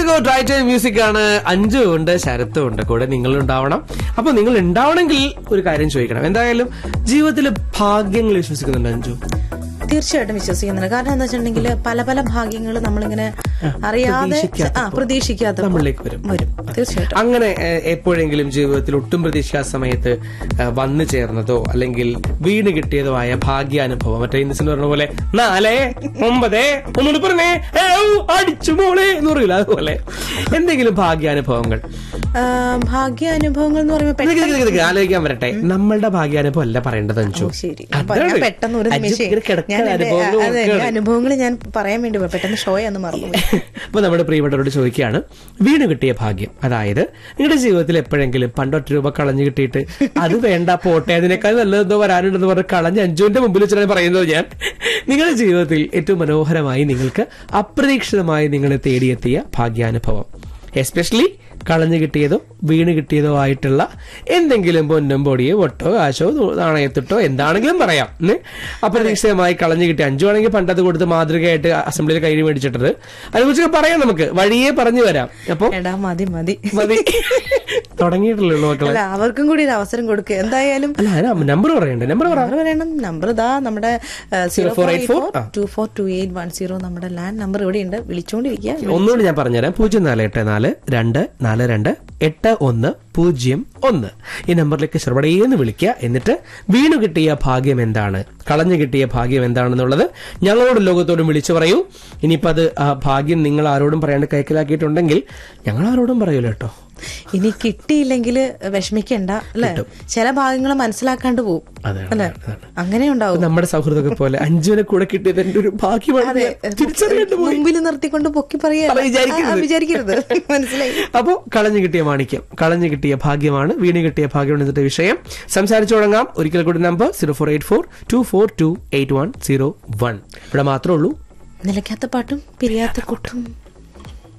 To go try time music ആണ് അഞ്ചും ഉണ്ട് ശരത്തും ഉണ്ട് കൂടെ നിങ്ങൾ ഉണ്ടാവണം അപ്പൊ നിങ്ങൾ ഉണ്ടാവണമെങ്കിൽ ഒരു കാര്യം ചോദിക്കണം എന്തായാലും ജീവിതത്തിൽ ഭാഗ്യങ്ങൾ വിശ്വസിക്കുന്നുണ്ട് അഞ്ചു തീർച്ചയായിട്ടും വിശ്വസിക്കുന്നുണ്ട് കാരണം എന്താ വെച്ചിട്ടുണ്ടെങ്കിൽ പല പല ഭാഗ്യങ്ങൾ നമ്മളിങ്ങനെ അറിയാതെ പ്രതീക്ഷിക്കാത്ത ആ പ്രതീക്ഷിക്കാത്ത നമ്മളിലേക്ക് വരും വരും തീർച്ചയായിട്ടും അങ്ങനെ ഏഹ്, എപ്പോഴെങ്കിലും ജീവിതത്തിൽ ഒട്ടും പ്രതീക്ഷിക്കാത്ത സമയത്ത് ഏഹ്, വന്നു ചേർന്നതോ അല്ലെങ്കിൽ വീണ് കിട്ടിയതോ ആയ ഭാഗ്യാനുഭവം മറ്റേ ഇന്നസെന്റ് പറഞ്ഞ പോലെ നാലേ ഒമ്പതേ ഒന്നുകൂടി പറഞ്ഞേ ഏ, ഔ, അടിച്ചു മോളെ എന്ന് പറയില്ല അതുപോലെ എന്തെങ്കിലും ഭാഗ്യാനുഭവങ്ങൾ ആ, ഭാഗ്യാനുഭവങ്ങൾ എന്ന് പറയുമ്പോൾ ഇതൊക്കെ ഇതൊക്കെ ഇതൊക്കെ ആലോചിക്കാൻ വരട്ടെ നമ്മളുടെ ഭാഗ്യാനുഭവം അല്ല പറയേണ്ടത് അഞ്ചു ശരി അപ്പൊ ഞാൻ പെട്ടെന്ന് ഒരു നിമിഷം ഞാൻ എന്റെ- അനുഭവങ്ങൾ അതെ എന്റെ അനുഭവങ്ങൾ ഞാൻ പറയാൻ വേണ്ടി പോയി. പെട്ടെന്ന് ഷോ എന്ന് മറന്നു അപ്പൊ നമ്മുടെ പ്രിയപ്പെട്ടവരോട് ചോദിക്കുകയാണ് വീണ് കിട്ടിയ ഭാഗ്യം അതായത് നിങ്ങളുടെ ജീവിതത്തിൽ എപ്പോഴെങ്കിലും പണ്ടൊറ്റ രൂപ കളഞ്ഞു കിട്ടിയിട്ട് അത് വേണ്ട പോട്ടെ അതിനേക്കാൾ നല്ലതെന്തോ വരാനുണ്ടെന്ന് പറഞ്ഞ് കളഞ്ഞ് അഞ്ചുവിന്റെ മുമ്പിൽ വെച്ചാണ് പറയുന്നത് ഞാൻ നിങ്ങളുടെ ജീവിതത്തിൽ ഏറ്റവും മനോഹരമായി നിങ്ങൾക്ക് അപ്രതീക്ഷിതമായി നിങ്ങളെ തേടിയെത്തിയ ഭാഗ്യാനുഭവം എസ്പെഷ്യലി കളഞ്ഞു കിട്ടിയതോ വീണ് കിട്ടിയതോ ആയിട്ടുള്ള എന്തെങ്കിലും പൊന്നും പൊടിയോ പൊട്ടോ കാശോ നാണയത്തിട്ടോ എന്താണെങ്കിലും പറയാം ഉം. അപ്രതീക്ഷിതമായി കളഞ്ഞു കിട്ടിയ അഞ്ചു ആണെങ്കിൽ പണ്ടത് കൊടുത്ത് മാതൃകയായിട്ട് അസംബ്ലിയിൽ കൈ മേടിച്ചിട്ടത് അതിനെക്കുറിച്ച് പറയാം നമുക്ക് വഴിയെ പറഞ്ഞു വരാം അപ്പൊ എടാ മതി മതി മതി തുടങ്ങിയിട്ടില്ലല്ലോ മക്കളെ അല്ല അവർക്കും കൂടി ഒരു അവസരം കൊടുക്കുക എന്തായാലും അല്ല നമ്പർ പറയണ്ടേ നമ്പർ പറ നമ്പർ പറയണം നമ്പർ ഇതാ നമ്മുടെ zero four eight four two four two eight one zero നമ്മുടെ ലാൻഡ് നമ്പർ ഇവിടെ ഉണ്ട് വിളിച്ചുകൊണ്ടിരിക്കുക ഒന്നുകൂടി ഞാൻ പറഞ്ഞുതരാം പൂജ്യം നാല് എട്ട് നാല് രണ്ട് നാല് രണ്ട് എട്ട് ഒന്ന് പൂജ്യം ഒന്ന് ഈ നമ്പറിലേക്ക് ശ്രവടയെന്ന് വിളിക്കുക എന്നിട്ട് വീണു കിട്ടിയ ഭാഗ്യം എന്താണ് കളഞ്ഞു കിട്ടിയ ഭാഗ്യം എന്താണെന്നുള്ളത് ഞങ്ങളോടും ലോകത്തോടും വിളിച്ചു പറയൂ ഇനിയിപ്പോ അത് ആ ഭാഗ്യം നിങ്ങൾ ആരോടും പറയാണ്ട് കൈക്കലാക്കിയിട്ടുണ്ടെങ്കിൽ ഞങ്ങൾ ആരോടും പറയൂല കേട്ടോ ഇനി കിട്ടിയില്ലെങ്കിൽ വിഷമിക്കണ്ട അല്ലെ ചില ഭാഗങ്ങൾ മനസ്സിലാക്കാണ്ട് പോകും അതാണ്, അല്ലെ അതാണ്. അങ്ങനെ ഉണ്ടാവും നമ്മുടെ സൗഹൃദമൊക്കെ പോലെ അഞ്ചുവിനെ കൂടെ കിട്ടിയത് എന്റെ ഒരു ഭാഗ്യമാണ് ഞാൻ തിരിച്ചറിയേണ്ട പോയി മുമ്പിൽ നിർത്തിക്കൊണ്ട് പൊക്കി പറയാ അല്ല, വിചാരിക്കരുത്. വിചാരിക്കരുത് മനസ്സിലായി അപ്പോ കളഞ്ഞു കിട്ടിയ മാണിക്യം കളഞ്ഞു കിട്ടിയ ഭാഗ്യമാണ് വീണ് കിട്ടിയ ഭാഗ്യമാണ് ഇന്നത്തെ വിഷയം സംസാരിച്ചു തുടങ്ങാം ഒരിക്കൽ കൂടി number zero four eight four two four two eight one zero one ഇവിടെ മാത്രമേ ഉള്ളൂ നിലയ്ക്കാത്ത പാട്ടും പിരിയാത്ത കൂട്ടും